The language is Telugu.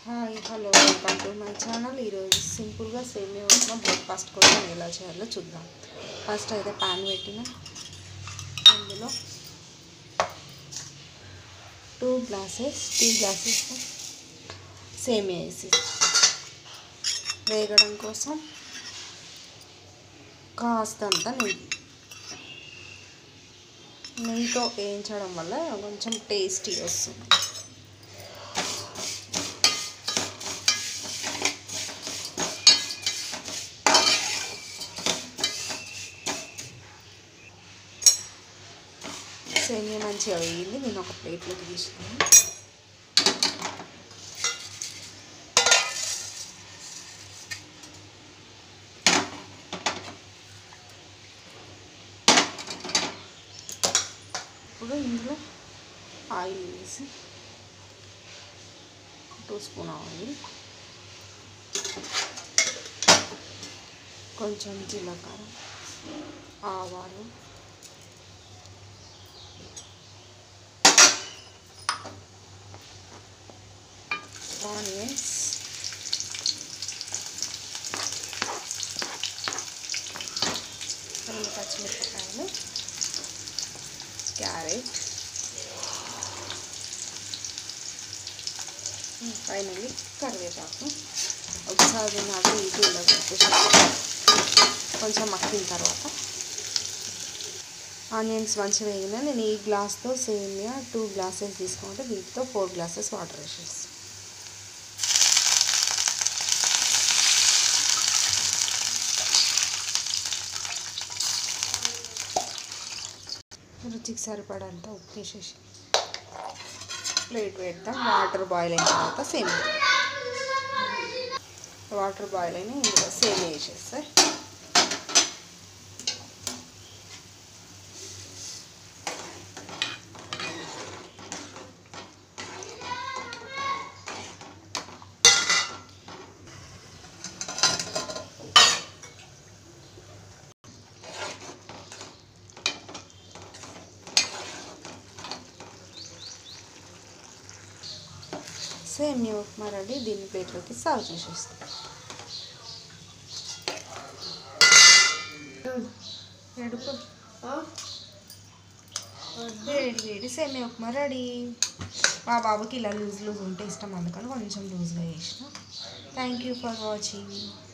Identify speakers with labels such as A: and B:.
A: hi hello welcome to my channel ఈరోజు సింపుల్గా సేమియా ఉప్మా బ్రేక్ఫాస్ట్ కోసం ఎలా చేయాలో చూద్దాం ఫస్ట్ అయితే ప్యాన్ పెట్టిన అందులో టూ గ్లాసెస్ టీ గ్లాసెస్ సేమియా వేసి వేగడం కోసం కాస్తంత నెయ్యి నెయ్యితో వేయించడం వల్ల కొంచెం టేస్టీ వస్తుంది సేమియా మంచిగా వేయింది నేను ఒక ప్లేట్లోకి తీసుకున్నాను ఇప్పుడు ఇందులో ఆయిల్ వేసి టూ స్పూన్ ఆయిల్ కొంచెం జీలకర్ర ఆవాలు ఆనియన్స్ రెండు పచ్చిమిరపకాయలు క్యారెట్ ఫైనల్లీ కరివేపాకు ఒకసారి నాకు ఇది కొంచెం మక్కిన తర్వాత ఆనియన్స్ మంచిగా వేగిన నేను ఈ గ్లాస్తో సేమియా టూ గ్లాసెస్ తీసుకుంటే వీటితో ఫోర్ గ్లాసెస్ వాటర్ వేసేస్తాను రుచికి సరిపడంత ఉప్పు వేసేసి ప్లేట్ పెడతాం వాటర్ బాయిల్ అయిన తర్వాత సేమ్ వాటర్ బాయిల్ అయిన ఇందులో సేమ్ వేసేస్తే సేమియా ఉప్మా రెడీ దీన్ని ప్లేట్లోకి సర్వ్ చేసేస్తాం ఎడుపు వేడి వేడి సేమియా ఉప్మా రెడీ మా బాబుకి ఇలా లూజ్ లూజ్ ఉంటే ఇష్టం అందుకని కొంచెం లూజ్గా చేసిన థ్యాంక్ యూ ఫర్ వాచింగ్